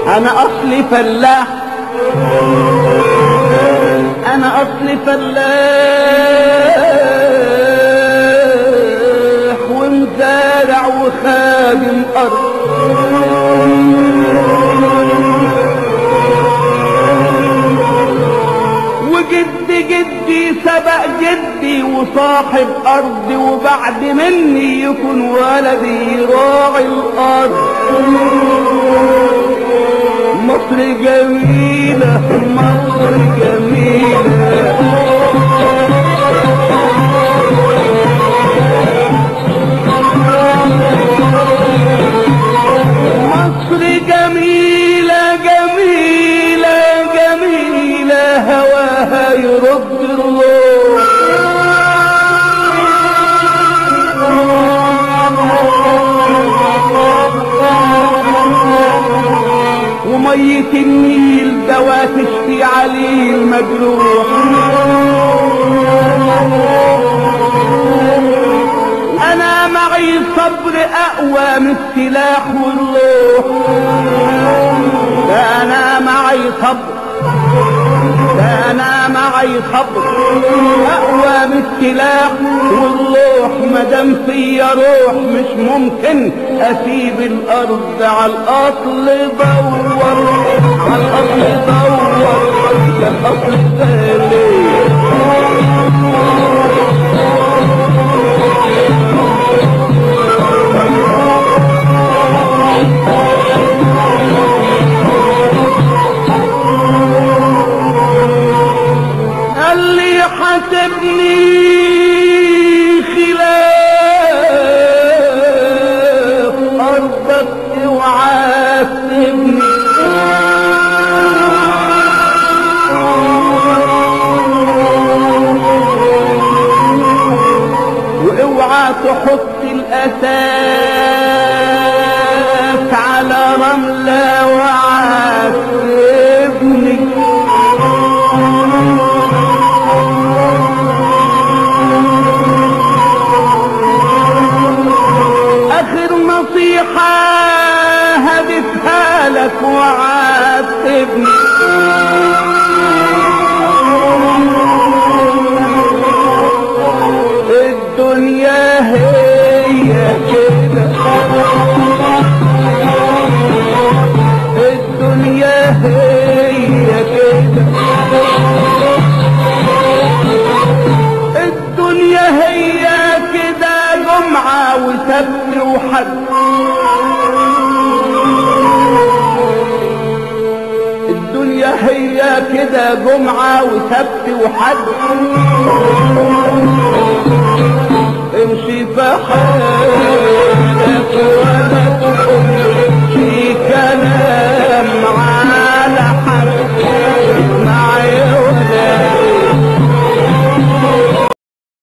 انا اصلي فلاح انا اصلي فلاح ومزارع وخادم ارض وجد جدي سبق جدي وصاحب ارضي وبعد مني يكون ولدي راعي الارض مصر جميلة مصر جميلة مصر جميلة جميلة جميلة هواها يرد الروح ومية النيل دوا تشفي عليه المجروح انا معي صبر اقوى من السلاح والروح ده انا معي صبر ده انا معي صبر اقوى من السلاح والروح مدام فيا روح مش ممكن اسيب الارض على الاصل دور على الاصل دور يا الاصل غالي قال لي حاسبني خلاف ارضك وعاتبني واوعى تحط الاساس على رمله وعاتبني اخر نصيحة هدفها لك وعاتبني الدنيا هي كده الدنيا هي كده الدنيا هي كده جمعة وسبت وحد الدنيا هي كده جمعة وسبت وحد امشي في حالك